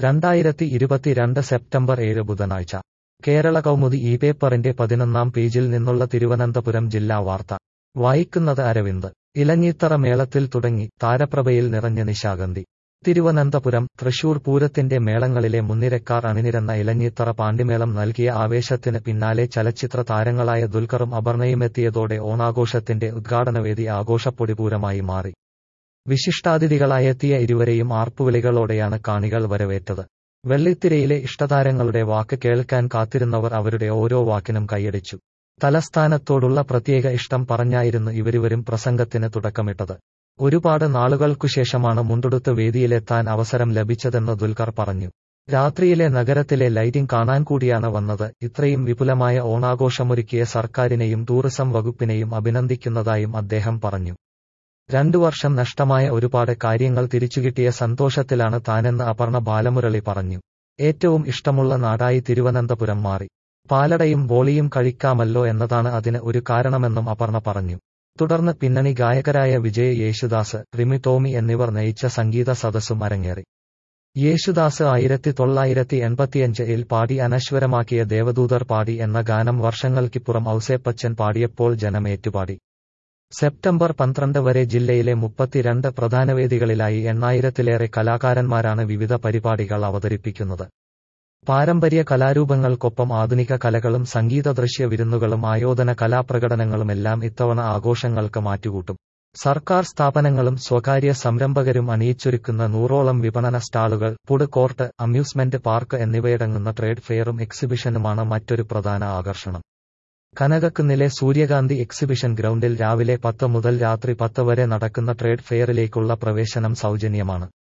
രണ്ടായിരത്തി ഇരുപത്തിരണ്ട് സെപ്റ്റംബർ ഏഴ് ബുധനാഴ്ച കേരള കൗമുദി ഈ പേപ്പറിന്റെ പതിനൊന്നാം പേജിൽ നിന്നുള്ള തിരുവനന്തപുരം ജില്ലാ വാർത്ത വായിക്കുന്നത് അരവിന്ദ് ഇലഞ്ഞിത്തറ മേളത്തിൽ തുടങ്ങി താരപ്രഭയിൽ നിറഞ്ഞ നിശാഗന്ധി തിരുവനന്തപുരം തൃശൂർ പൂരത്തിന്റെ മേളങ്ങളിലെ മുൻനിരക്കാർ അണിനിരന്ന ഇലഞ്ഞിത്തറ പാണ്ടിമേളം നൽകിയ ആവേശത്തിന് പിന്നാലെ ചലച്ചിത്ര താരങ്ങളായ ദുൽഖറും അപർണയുമെത്തിയതോടെ ഓണാഘോഷത്തിന്റെ ഉദ്ഘാടനവേദി ആഘോഷപ്പൊടിപൂരമായി മാറി വിശിഷ്ടാതിഥികളായെത്തിയ ഇരുവരെയും ആർപ്പുവിളികളോടെയാണ് കാണികൾ വരവേറ്റത് വെള്ളിത്തിരയിലെ ഇഷ്ടതാരങ്ങളുടെ വാക്ക് കേൾക്കാൻ കാത്തിരുന്നവർ അവരുടെ ഓരോ വാക്കിനും കൈയടിച്ചു തലസ്ഥാനത്തോടുള്ള പ്രത്യേക ഇഷ്ടം പറഞ്ഞായിരുന്നു ഇവരിവരും പ്രസംഗത്തിന് തുടക്കമിട്ടത് ഒരുപാട് നാളുകൾക്കുശേഷമാണ് മുണ്ടുടുത്ത് വേദിയിലെത്താൻ അവസരം ലഭിച്ചതെന്ന് ദുൽഖർ പറഞ്ഞു രാത്രിയിലെ നഗരത്തിലെ ലൈറ്റിംഗ് കാണാൻ കൂടിയാണ് വന്നത് ഇത്രയും വിപുലമായ ഓണാഘോഷമൊരുക്കിയ സർക്കാരിനെയും ടൂറിസം വകുപ്പിനെയും അഭിനന്ദിക്കുന്നതായും അദ്ദേഹം പറഞ്ഞു രണ്ടു വർഷം നഷ്ടമായ ഒരുപാട് കാര്യങ്ങൾ തിരിച്ചുകിട്ടിയ സന്തോഷത്തിലാണ് താനെന്ന് അപർണ ബാലമുരളി പറഞ്ഞു ഏറ്റവും ഇഷ്ടമുള്ള നാടായി തിരുവനന്തപുരം മാറി പാലടയും ബോളിയും കഴിക്കാമല്ലോ എന്നതാണ് അതിന് ഒരു കാരണമെന്നും അപർണ പറഞ്ഞു തുടർന്ന് പിന്നണി ഗായകരായ വിജയ് യേശുദാസ് റിമി ടോമി എന്നിവർ നയിച്ച സംഗീത സദസ്സും അരങ്ങേറി യേശുദാസ് ആയിരത്തി തൊള്ളായിരത്തി എൺപത്തിയഞ്ചിൽ പാടി അനശ്വരമാക്കിയ ദേവദൂതർ പാടി എന്ന ഗാനം വർഷങ്ങൾക്കിപ്പുറം ഔസേപ്പച്ചൻ പാടിയപ്പോൾ ജനം ഏറ്റുപാടി സെപ്റ്റംബർ പന്ത്രണ്ട് വരെ ജില്ലയിലെ മുപ്പത്തിരണ്ട് പ്രധാന വേദികളിലായി എണ്ണായിരത്തിലേറെ കലാകാരന്മാരാണ് വിവിധ പരിപാടികൾ അവതരിപ്പിക്കുന്നത് പാരമ്പര്യ കലാരൂപങ്ങൾക്കൊപ്പം ആധുനിക കലകളും സംഗീത ദൃശ്യ വിരുന്നുകളും ആയോധന കലാപ്രകടനങ്ങളുമെല്ലാം ഇത്തവണ ആഘോഷങ്ങൾക്ക് മാറ്റുകൂട്ടും സർക്കാർ സ്ഥാപനങ്ങളും സ്വകാര്യ സംരംഭകരും അണിയിച്ചൊരുക്കുന്ന നൂറോളം വിപണന സ്റ്റാളുകൾ ഫുഡ് കോർട്ട് അമ്യൂസ്മെന്റ് പാർക്ക് എന്നിവയടങ്ങുന്ന ട്രേഡ് ഫെയറും എക്സിബിഷനുമാണ് മറ്റൊരു പ്രധാന ആകർഷണം കനകക്കുന്നിലെ സൂര്യകാന്തി എക്സിബിഷൻ ഗ്രൗണ്ടിൽ രാവിലെ പത്ത് മുതൽ രാത്രി പത്ത് വരെ നടക്കുന്ന ട്രേഡ് ഫെയറിലേക്കുള്ള പ്രവേശനം സൗജന്യമാണ്